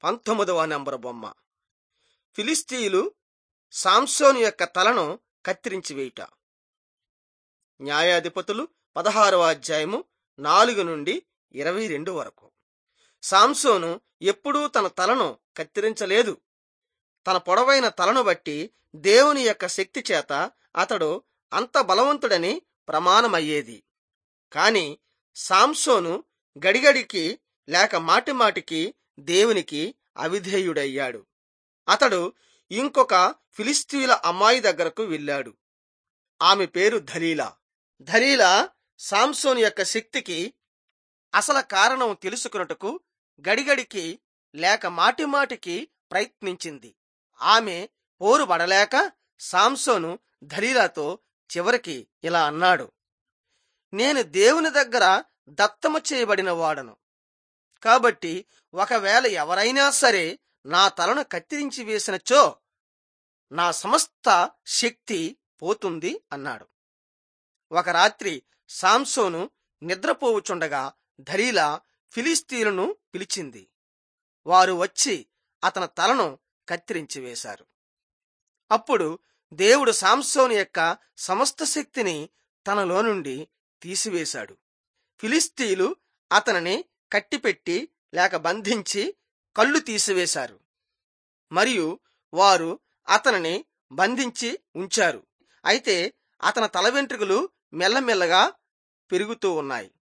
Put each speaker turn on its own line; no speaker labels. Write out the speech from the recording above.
పంతొమ్మిదవ నెంబర్ బొమ్మ ఫిలిస్తీయులు సాంసోను యొక్క తలను కత్తిరించి వేయుట న్యాయాధిపతులు పదహారవ అధ్యాయము నాలుగు నుండి ఇరవై రెండు వరకు సాంసోను ఎప్పుడూ తన తలను కత్తిరించలేదు తన పొడవైన తలను బట్టి దేవుని యొక్క శక్తి చేత అతడు అంత బలవంతుడని ప్రమాణమయ్యేది కాని సాంసోను గడిగడికి లేక మాటిమాటికి దేవునికి అవిధేయుడయ్యాడు అతడు ఇంకొక ఫిలిస్తీయుల అమ్మాయి దగ్గరకు వెళ్ళాడు ఆమె పేరు ధలీలా ధలీలా సాంసోను యొక్క శక్తికి అసలు కారణం తెలుసుకున్నట్టుకు గడిగడికి లేక మాటిమాటికి ప్రయత్నించింది ఆమె పోరు పడలేక సాంసోను ధలీలాతో చివరికి ఇలా అన్నాడు నేను దేవుని దగ్గర దత్తము చేయబడిన వాడను కాబట్టి ఒకవేళ ఎవరైనా సరే నా తలను కత్తిరించి వేసినచో నా సమస్త శక్తి పోతుంది అన్నాడు ఒక రాత్రి సాంసోను నిద్రపోవుచుండగా ధలీలా ఫిలిస్తీయులను పిలిచింది వారు వచ్చి అతని తలను కత్తిరించి వేశారు అప్పుడు దేవుడు సాంసోను యొక్క సమస్త శక్తిని తనలో నుండి తీసివేశాడు ఫిలిస్తీయులు అతనిని కట్టిపెట్టి లేక బంధించి కళ్ళు తీసివేశారు మరియు వారు అతనిని బంధించి ఉంచారు అయితే అతని తల వెంట్రుకలు మెల్లమెల్లగా పెరుగుతూ ఉన్నాయి